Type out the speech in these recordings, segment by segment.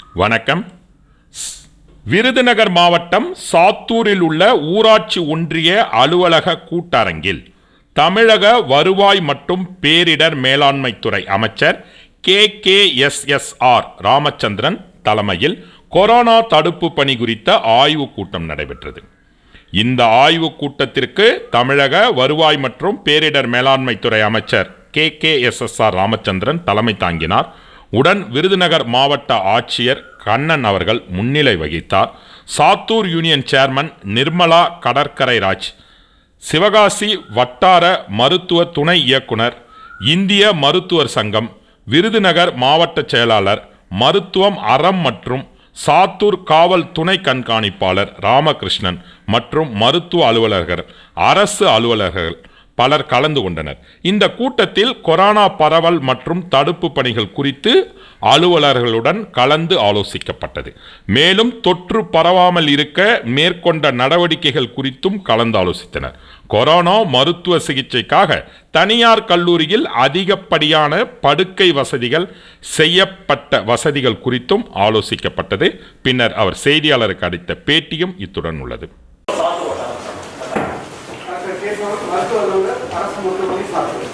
வணக்கம் ஸ்- விருதுநகர் மாவட்டம் சாத்தூரில் உள்ள ஊராட்சி ஒன்றிய அலுவலக கூட்டரங்கில் தமிழக வருவாய் மற்றும் பேரிடர் மேலாண்மைத்துறை அமைச்சர் K K S S R Ramachandran தலைமையில் கொரோனா தடுப்பு பணி குறித்த ஆய்வுக் கூட்டம் நடைபெற்றது இந்த ஆய்வுக் கூட்டத்திற்கு தமிழக வருவாய் மற்றும் பேரிடர் மேலாண்மைத்துறை அமைச்சர் K K S S R Ramachandran தலைமை தாங்கினார் உடன் விருதுநகர் மாவட்ட ஆட்சியர் கண்ணன் அவர்கள் முன்னிலை வகித்தார் சாத்தூர் யூனியன் சேர்மன் நிர்மலா கடற்கரை ராஜ் சிவகாசி வட்டார மருத்துவ துணை இயக்குனர் இந்திய மருத்துவர் சங்கம் விருதுநகர் மாவட்ட செயலாளர் மருத்துவம் அறம் மற்றும் சாத்தூர் காவல் துணை கண்காணிப்பாளர் ராமகிருஷ்ணன் மற்றும் மருத்துவ அலுவலர்கள் அரசு அலுவலர்கள் பலர் கலந்து கொண்டனர் இந்த கூட்டத்தில் கொரோனா பரவல் மற்றும் தடுப்பு பணிகள் குறித்து அலுவலர்களுடன் கலந்து ஆலோசிக்கப்பட்டது மேலும் தொற்று பரவாமல் இருக்க மேற்கொண்ட நடவடிக்கைகள் குறித்தும் கலந்து ஆலோசித்தனர் கொரோனா மருத்துவ சிகிச்சைக்காக தனியார் கல்லூரியில் அதிகப்படியான படுக்கை வசதிகள் செய்யப்பட்ட வசதிகள் குறித்தும் ஆலோசிக்கப்பட்டது பின்னர் அவர் செய்தியாளருக்கு அளித்த பேட்டியும் இத்துடன் உள்ளது டாக்டர் கேசவன் மருத்துவ அலுவலர் அரசு மருத்துவமனை சாத்தூர்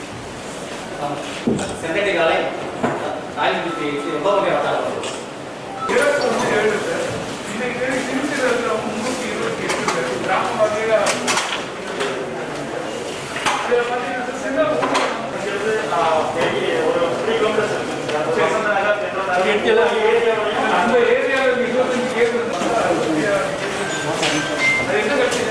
செங்கடி காலை ஆயிரத்தி ரொம்ப வகை வட்டாரம் இருபத்தொன்று ஏழு சார் இன்னைக்கு தேதி திருச்சியில் முன்னூற்றி இருபத்தி எட்டு பேர் கிராம வகையில் இதில் பார்த்தீங்கன்னா சின்ன அந்த ஏரியாவில் இருபத்தஞ்சு கேஸ் இருந்தாங்க அது என்ன கட்சிங்க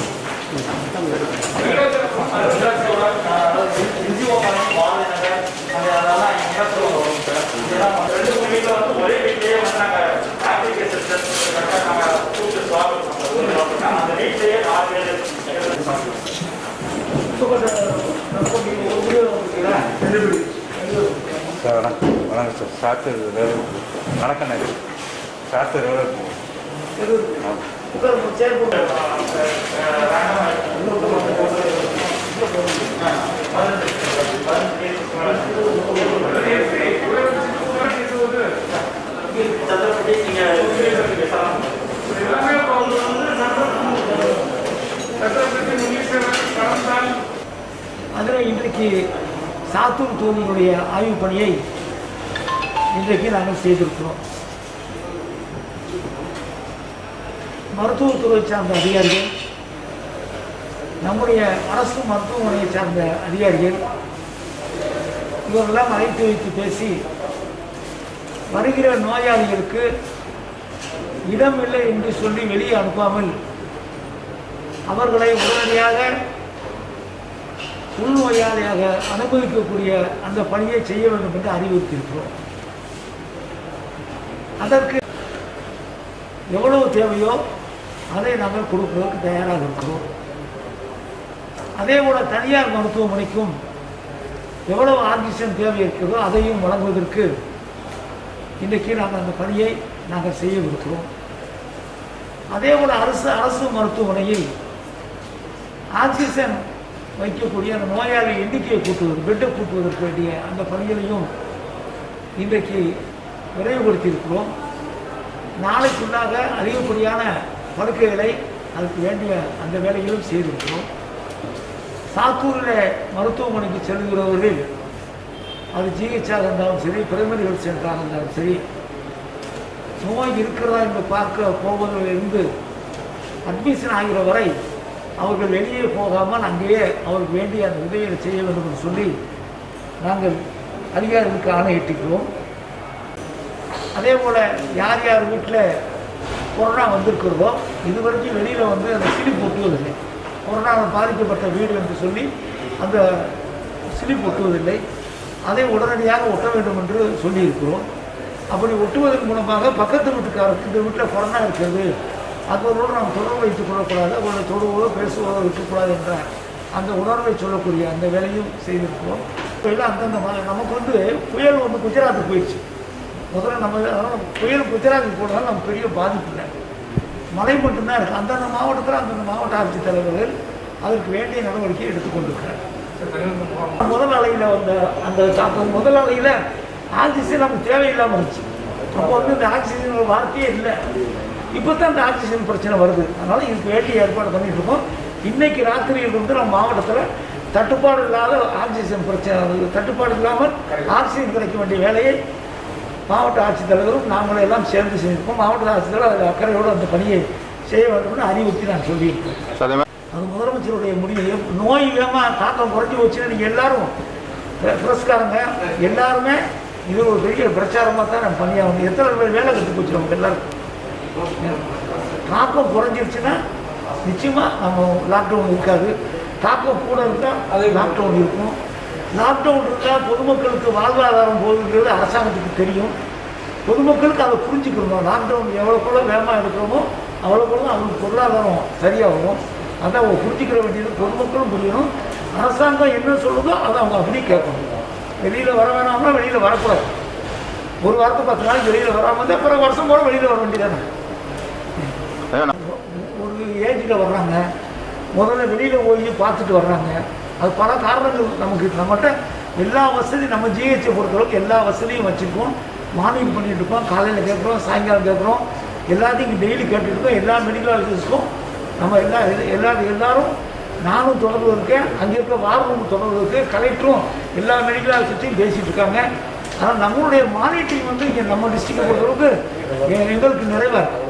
சார் வணக்கம் வணக்கம் சார் சாத்து வேறு வணக்கம் நகர் சாத்து வேறு எல்லாமே இப்போ அவங்க வந்து சட்டப்படி முன்னேற்றம் கடந்தால் அதில் இன்றைக்கு சாத்தூர் தொகுதியினுடைய ஆய்வு பணியை இன்றைக்கு நாங்கள் செய்திருக்கிறோம் மருத்துவத்துறை சார்ந்த அதிகாரிகள் நம்முடைய அரசு மருத்துவமனையை சார்ந்த அதிகாரிகள் இவரெல்லாம் அழைத்து வைத்து பேசி வருகிற நோயாளிகளுக்கு இடமில்லை என்று சொல்லி வெளியே அனுப்பாமல் அவர்களை உடனடியாக உள்நோயாளியாக அனுமதிக்கக்கூடிய அந்த பணியை செய்ய வேண்டும் என்று அறிவுறுத்தியிருக்கிறோம் அதற்கு எவ்வளவு தேவையோ அதை நாங்கள் கொடுப்பதற்கு தயாராக இருக்கிறோம் அதே போல தனியார் மருத்துவமனைக்கும் எவ்வளவு ஆக்சிஜன் தேவை இருக்கிறதோ அதையும் வழங்குவதற்கு இன்றைக்கு நாங்கள் அந்த பணியை நாங்கள் செய்யவிருக்கிறோம் அதே போல அரசு அரசு மருத்துவமனையில் ஆக்சிஜன் வைக்கக்கூடிய அந்த நோயாளி எண்ணிக்கையை கூட்டுவது பெட்டை கூட்டுவதற்கு வேண்டிய அந்த பணிகளையும் இன்றைக்கு விரைவுபடுத்தியிருக்கிறோம் நாளைக்குள்ளாக அதிகப்படியான படுக்கைகளை அதுக்கு வேண்டிய அந்த வேலைகளும் செய்திருக்கிறோம் சாத்தூரில் மருத்துவமனைக்கு செல்கிறவர்கள் அது ஜிஹெச்சாக இருந்தாலும் சரி பிரைமரி ஹெல்த் சென்டராக இருந்தாலும் சரி நோய் இருக்கிறதா என்று பார்க்க போவதிலிருந்து அட்மிஷன் ஆகிற வரை அவர்கள் வெளியே போகாமல் அங்கேயே அவருக்கு வேண்டிய அந்த உதவிகளை செய்ய வேண்டும் என்று சொல்லி நாங்கள் அதிகாரிகளுக்கு ஆணையிட்டிருக்கிறோம் அதே போல் யார் யார் வீட்டில் கொரோனா வந்திருக்கிறதோ இது வரைக்கும் வெளியில் வந்து அந்த சிலிப் ஒட்டுவதில்லை கொரோனாவில் பாதிக்கப்பட்ட வீடு என்று சொல்லி அந்த சிலிப் ஒட்டுவதில்லை அதை உடனடியாக ஒட்ட வேண்டும் என்று சொல்லியிருக்கிறோம் அப்படி ஒட்டுவதன் மூலமாக பக்கத்து வீட்டுக்காரருக்கு இந்த வீட்டில் கொரோனா இருக்கிறது அவர்களோடு நாம் தொடர்பு வைத்துக் கொள்ளக்கூடாது அவர்களை தொடுவதோ பேசுவதோ இருக்கக்கூடாது என்ற அந்த உணர்வை சொல்லக்கூடிய அந்த வேலையும் செய்திருக்கிறோம் இப்போ எல்லாம் அந்தந்த மா- நமக்கு வந்து புயல் வந்து குஜராத்துக்கு போயிடுச்சு முதல்ல நம்ம அதனால் புயல் குஜராத்துக்கு போனதால் நமக்கு பெரிய பாதிப்பு இல்லை மழை மட்டும்தான் இருக்குது அந்தந்த மாவட்டத்தில் அந்தந்த மாவட்ட ஆட்சித்தலைவர்கள் அதற்கு வேண்டிய நடவடிக்கை எடுத்துக்கொண்டிருக்கிறார் முதல் அலையில் வந்த அந்த தாக்கம் முதல் அலையில் ஆக்சிஜன் நமக்கு தேவையில்லாமல் இருந்துச்சு அப்போ வந்து இந்த ஆக்சிஜன் வார்த்தையே இல்லை இப்போ தான் இந்த ஆக்சிஜன் பிரச்சனை வருது அதனால் இதுக்கு வேண்டிய ஏற்பாடு பண்ணிட்டு இருக்கோம் இன்னைக்கு ராத்திரியில் இருந்து நம்ம மாவட்டத்தில் தட்டுப்பாடு இல்லாத ஆக்சிஜன் பிரச்சனை அது தட்டுப்பாடு இல்லாமல் ஆக்சிஜன் கிடைக்க வேண்டிய வேலையை மாவட்ட ஆட்சித்தலைவரும் நாங்களும் எல்லாம் சேர்ந்து செஞ்சிருக்கோம் மாவட்ட ஆட்சித்தலைவர் அதில் அக்கறையோடு அந்த பணியை செய்ய வேண்டும்னு அறிவுறுத்தி நான் சொல்லியிருக்கேன் சார் அதே மாதிரி அது முதலமைச்சருடைய முடிவு நோய் வேகமாக தாக்கம் குறைஞ்சி போச்சுன்னா நீங்கள் எல்லாரும் பிரஸ்காரங்க எல்லாருமே இது ஒரு பெரிய பிரச்சாரமாக தான் நம்ம பண்ணியாகணும் எத்தனை பேர் வேலை கட்டு போச்சு நமக்கு எல்லாருக்கும் தாக்கம் குறைஞ்சிருச்சுன்னா நிச்சயமாக நம்ம லாக்டவுன் இருக்காது தாக்கம் கூட இருந்தால் அது லாக்டவுன் இருக்கும் லாக்டவுன் இருந்தால் பொதுமக்களுக்கு வாழ்வாதாரம் போகுதுங்கிறது அரசாங்கத்துக்கு தெரியும் பொதுமக்களுக்கு அதை புரிஞ்சுக்கணும் லாக்டவுன் எவ்வளோக்குள்ள வேகமாக எடுக்கிறோமோ அவ்வளோக்குள்ள அவங்களுக்கு பொருளாதாரம் சரியாக வரும் அதை அவங்க புரிஞ்சுக்கிற வேண்டியது பொதுமக்களும் புரியணும் அரசாங்கம் என்ன சொல்லுதோ அதை அவங்க அப்படியே கேட்கணும் வெளியில் வர வேணாம்னா வெளியில் வரக்கூடாது ஒரு வாரத்தை பத்து நாளைக்கு வெளியில் வராமல் இருந்தால் அப்புறம் வருஷம் போல வெளியில் வர வேண்டியதானே அதே மாதிரி ஒரு ஏஜில் வர்றாங்க முதல்ல வெளியில் போய் பார்த்துட்டு வர்றாங்க அது பல காரணங்கள் நமக்கு இருக்கு. நம்மகிட்ட எல்லா வசதியும் நம்ம ஜிஹெச்சை பொறுத்தளவுக்கு எல்லா வசதியும் வச்சுருக்கோம் மானிட்டர் பண்ணிட்டு இருக்கோம் காலையில் கேட்குறோம் சாயங்காலம் கேட்குறோம் எல்லாத்தையும் டெய்லி கேட்டுட்டு இருக்கோம் எல்லா மெடிக்கல் ஆஃபீஸருக்கும் நம்ம எல்லா எல்லா எல்லாரும் நானும் தொடர்பு இருக்கேன் அங்கே இருக்க வார் ரூம் தொடர்பு இருக்கு கலெக்டரும் எல்லா மெடிக்கல் ஆஃபீஸர்ட்டையும் பேசிகிட்டு இருக்காங்க ஆனால் நம்மளுடைய மானிட்டரிங் வந்து இங்கே நம்ம டிஸ்ட்ரிக்டை பொறுத்தளவுக்கு எ- எங்களுக்கு நிறைவாக இருக்கு